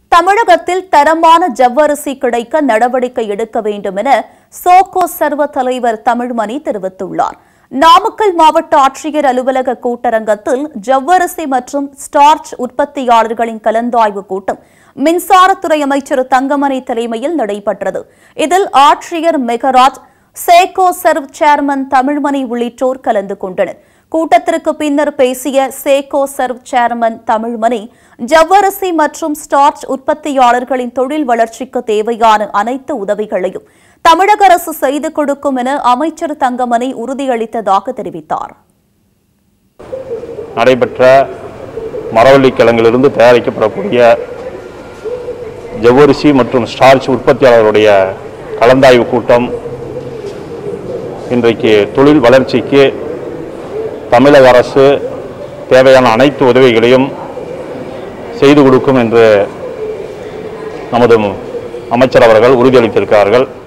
தமிழகத்தில் தரமான ஜவ்வரிசி கிடைக்க நடவடிக்கை எடுக்க வேண்டும் என சோகோ சர்வ தலைவர் தமிழ்மணி தெரிவித்துள்ளார் நாமக்கல் மாவட்ட ஆட்சியர் அலுவலக கூட்டரங்கத்தில் ஜவ்வரிசி மற்றும் ஸ்டார்ச் உற்பத்தியாளர்களின் கலந்தாய்வு கூட்டம் மின்சாரத்துறை அமைச்சர் தங்கமணி தலைமையில் நடைபெற்றது இதில் ஆட்சியர் Mehraj Sagoserve chairman Tamilmani உள்ளிட்டோர் கலந்து கொண்டனர் கூட்டத்திற்கு பின்னர் பேசிய சேகோ சர்வ் சேர்மன் தமிழ்மணி ஜவ்வரிசி மற்றும் ஸ்டார்ச் உற்பத்தியாளர்களின் தொழில் வளர்ச்சிக்கு தேவையான அனைத்து உதவிகளையும் தமிழக அரசு செய்து கொடுக்கும் என அமைச்சர் தங்கமணி உறுதியளித்ததாக தெரிவித்தார் நடைபெற்ற மரவள்ளி கிழங்கிலிருந்து தயாரிக்கப்படக்கூடிய ஜவ்வரிசி மற்றும் ஸ்டார்ச் உற்பத்தியாளர்களுடைய கலந்தாய்வு கூட்டம் இன்றைக்கு தொழில் வளர்ச்சிக்கு தமிழக அரசு தேவையான அனைத்து உதவிகளையும் செய்து கொடுக்கும் என்று நமது அமைச்சர் அவர்கள் உறுதியளித்திருக்கிறார்கள்